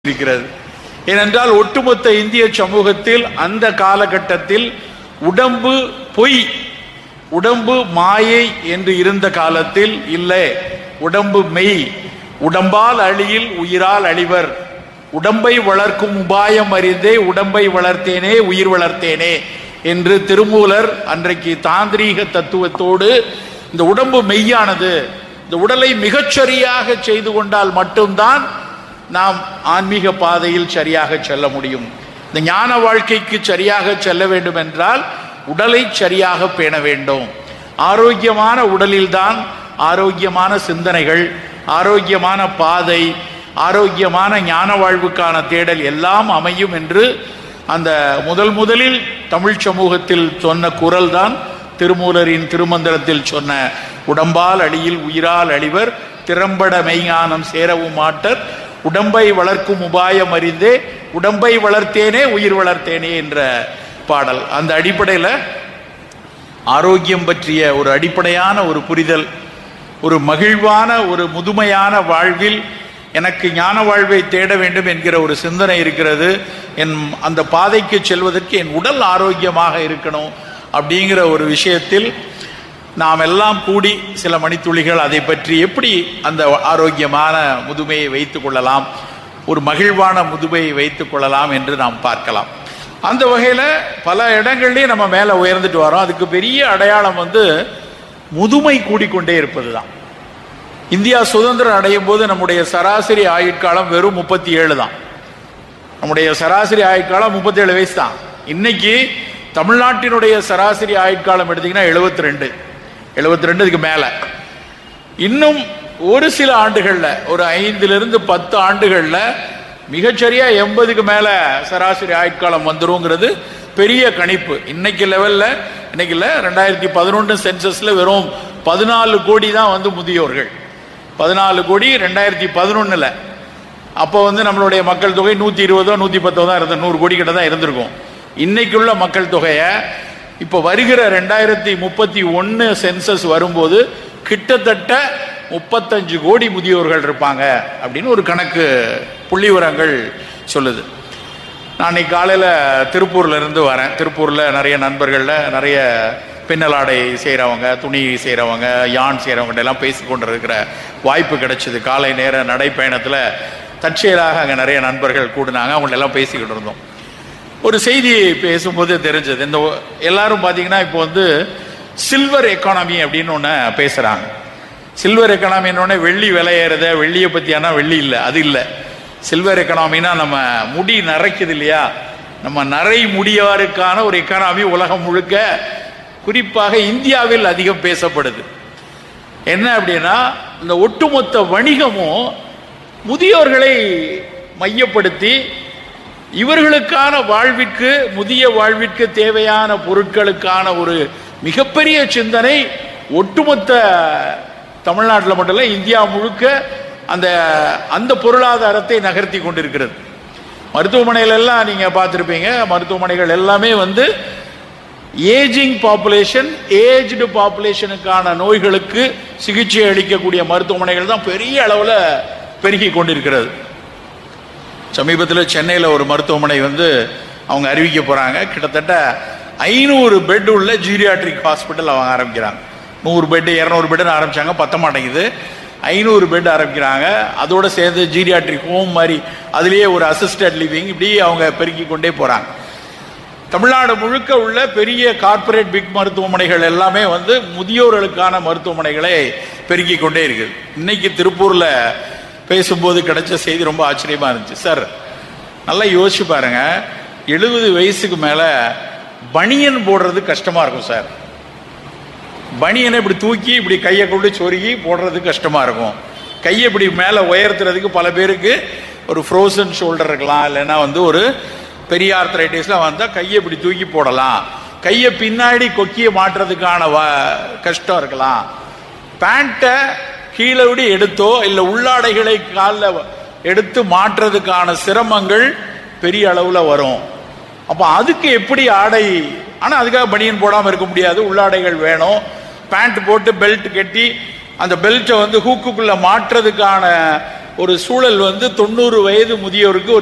இருக்கிறது ஏனென்றால் ஒட்டுமொத்த இந்திய சமூகத்தில் அந்த காலகட்டத்தில் உடம்பு பொய் உடம்பு மாயை என்று இருந்த காலத்தில் இல்லை உடம்பு மெய் உடம்பால் அழியில் உயிரால் அழிவர் உடம்பை வளர்க்கும் உபாயம் அறிந்தே உடம்பை வளர்த்தேனே உயிர் வளர்த்தேனே என்று திருமூலர் அன்றைக்கு தாந்திரீக தத்துவத்தோடு இந்த உடம்பு மெய்யானது இந்த உடலை மிகச்சரியாக செய்து கொண்டால் மட்டும்தான் நாம் ஆன்மீக பாதையில் சரியாக செல்ல முடியும் இந்த ஞான வாழ்க்கைக்கு சரியாக செல்ல வேண்டும் என்றால் உடலை சரியாக பேண வேண்டும் ஆரோக்கியமான உடலில்தான் ஆரோக்கியமான சிந்தனைகள் ஆரோக்கியமான பாதை ஆரோக்கியமான ஞான வாழ்வுக்கான தேடல் எல்லாம் அமையும் என்று அந்த முதல் முதலில் தமிழ் சமூகத்தில் சொன்ன குரல் தான் திருமூலரின் திருமந்திரத்தில் சொன்ன உடம்பால் அழியில் உயிரால் அழிவர் திறம்பட மெய்ஞானம் சேரவும் மாட்டர் உடம்பை வளர்க்கும் உபாயம் அறிந்தே உடம்பை வளர்த்தேனே உயிர் வளர்த்தேனே என்ற பாடல் அந்த அடிப்படையில் ஆரோக்கியம் பற்றிய ஒரு அடிப்படையான ஒரு புரிதல் ஒரு மகிழ்வான ஒரு முதுமையான வாழ்வில் எனக்கு ஞான வாழ்வை தேட வேண்டும் என்கிற ஒரு சிந்தனை இருக்கிறது என் அந்த பாதைக்கு செல்வதற்கு என் உடல் ஆரோக்கியமாக இருக்கணும் அப்படிங்கிற ஒரு விஷயத்தில் நாம் எல்லாம் கூடி சில மணித்துளிகள் அதை பற்றி எப்படி அந்த ஆரோக்கியமான முதுமையை வைத்துக் கொள்ளலாம் ஒரு மகிழ்வான முதுமையை வைத்துக் கொள்ளலாம் என்று நாம் பார்க்கலாம் அந்த வகையில் பல இடங்கள்லையும் நம்ம மேலே உயர்ந்துட்டு வரோம் அதுக்கு பெரிய அடையாளம் வந்து முதுமை கூடிக்கொண்டே இருப்பது தான் இந்தியா சுதந்திரம் அடையும் போது நம்முடைய சராசரி ஆயுட்காலம் வெறும் முப்பத்தி ஏழு தான் நம்முடைய சராசரி ஆயுட்காலம் முப்பத்தி ஏழு வயசு தான் இன்னைக்கு தமிழ்நாட்டினுடைய சராசரி ஆயுட்காலம் எடுத்தீங்கன்னா எழுபத்தி ரெண்டு எழுபத்தி ரெண்டுக்கு மேல இன்னும் ஒரு சில ஆண்டுகள்ல ஒரு ஐந்திலிருந்து பத்து ஆண்டுகள்ல மிகச்சரியா எண்பதுக்கு மேல சராசரி ஆயுட்காலம் வந்துருங்கிறது பெரிய கணிப்பு இன்னைக்கு லெவல்ல இன்னைக்கு இல்ல ரெண்டாயிரத்தி பதினொன்று சென்சஸ்ல வெறும் பதினாலு கோடி தான் வந்து முதியோர்கள் பதினாலு கோடி ரெண்டாயிரத்தி பதினொன்னுல அப்போ வந்து நம்மளுடைய மக்கள் தொகை நூற்றி இருபதோ நூற்றி பத்தோ தான் இருந்தது நூறு கோடி கிட்ட தான் இருந்திருக்கும் இன்னைக்குள்ள மக்கள் தொகையை இப்போ வருகிற ரெண்டாயிரத்தி முப்பத்தி ஒன்று சென்சஸ் வரும்போது கிட்டத்தட்ட முப்பத்தஞ்சு கோடி முதியோர்கள் இருப்பாங்க அப்படின்னு ஒரு கணக்கு புள்ளிவிவரங்கள் சொல்லுது நான் இன்னைக்கு காலையில் திருப்பூர்ல இருந்து வரேன் திருப்பூரில் நிறைய நண்பர்களில் நிறைய பின்னலாடை செய்கிறவங்க துணி செய்கிறவங்க யான் செய்கிறவங்க எல்லாம் பேசி கொண்டு இருக்கிற வாய்ப்பு கிடைச்சிது காலை நேர நடைப்பயணத்தில் தற்செயலாக அங்கே நிறைய நண்பர்கள் கூடினாங்க அவங்கள எல்லாம் பேசிக்கிட்டு இருந்தோம் ஒரு செய்தி பேசும்போது தெரிஞ்சது இந்த எல்லாரும் பார்த்தீங்கன்னா இப்போ வந்து சில்வர் எக்கானமி அப்படின்னு ஒன்று பேசுகிறாங்க சில்வர் எக்கானமின்னு வெள்ளி விலையேறத வெள்ளியை பற்றியானா வெள்ளி இல்லை அது இல்லை சில்வர் எக்கனாமினா நம்ம முடி நரைக்குது இல்லையா நம்ம நரை முடியாருக்கான ஒரு எக்கானமி உலகம் முழுக்க குறிப்பாக இந்தியாவில் அதிகம் பேசப்படுது என்ன அப்படின்னா இந்த ஒட்டுமொத்த வணிகமும் முதியோர்களை மையப்படுத்தி இவர்களுக்கான வாழ்விற்கு முதிய வாழ்விற்கு தேவையான பொருட்களுக்கான ஒரு மிகப்பெரிய சிந்தனை ஒட்டுமொத்த தமிழ்நாட்டில் மட்டும் இல்லை இந்தியா முழுக்க அந்த அந்த பொருளாதாரத்தை நகர்த்தி கொண்டிருக்கிறது மருத்துவமனைகள் எல்லாம் நீங்க பார்த்துருப்பீங்க மருத்துவமனைகள் எல்லாமே வந்து ஏஜிங் பாப்புலேஷன் ஏஜ்டு பாப்புலேஷனுக்கான நோய்களுக்கு சிகிச்சை அளிக்கக்கூடிய மருத்துவமனைகள் தான் பெரிய அளவில் பெருகி கொண்டிருக்கிறது சமீபத்தில் சென்னையில் ஒரு மருத்துவமனை வந்து அவங்க அறிவிக்க போகிறாங்க கிட்டத்தட்ட ஐநூறு பெட் உள்ள ஜீரியாட்ரிக் ஹாஸ்பிட்டல் அவங்க ஆரம்பிக்கிறாங்க நூறு பெட்டு இரநூறு பெட்டுன்னு ஆரம்பிச்சாங்க பத்த மாட்டேங்குது ஐநூறு பெட் ஆரம்பிக்கிறாங்க அதோட சேர்ந்து ஜீரியாட்ரிக் ஹோம் மாதிரி அதுலேயே ஒரு அசிஸ்டட் லிவிங் இப்படி அவங்க பெருக்கி கொண்டே போகிறாங்க தமிழ்நாடு முழுக்க உள்ள பெரிய கார்ப்பரேட் பிக் மருத்துவமனைகள் எல்லாமே வந்து முதியோர்களுக்கான மருத்துவமனைகளை பெருக்கி கொண்டே இருக்குது இன்னைக்கு திருப்பூரில் பேசும்போது கிடைச்ச செய்தி ரொம்ப ஆச்சரியமா இருந்துச்சு சார் நல்லா யோசிச்சு பாருங்க எழுபது வயசுக்கு மேல பனியன் போடுறது கஷ்டமா இருக்கும் சார் பனியனை இப்படி தூக்கி இப்படி கையை கொண்டு சொருகி போடுறது கஷ்டமா இருக்கும் கையை இப்படி மேலே உயர்த்துறதுக்கு பல பேருக்கு ஒரு ஃப்ரோசன் ஷோல்டர் இருக்கலாம் இல்லைன்னா வந்து ஒரு பெரிய ஆர்த்தரைட்டிஸ்லாம் வந்தால் கையை இப்படி தூக்கி போடலாம் கையை பின்னாடி கொக்கிய மாட்டுறதுக்கான கஷ்டம் இருக்கலாம் பேண்ட்டை கீழே விட எடுத்தோ இல்லை உள்ளாடைகளை காலில் எடுத்து மாற்றுறதுக்கான சிரமங்கள் பெரிய அளவில் வரும் அப்போ அதுக்கு எப்படி ஆடை ஆனால் அதுக்காக பனியன் போடாமல் இருக்க முடியாது உள்ளாடைகள் வேணும் பேண்ட் போட்டு பெல்ட் கட்டி அந்த பெல்ட்டை வந்து ஹூக்குக்குள்ளே மாற்றுறதுக்கான ஒரு சூழல் வந்து தொண்ணூறு வயது முதியோருக்கு ஒரு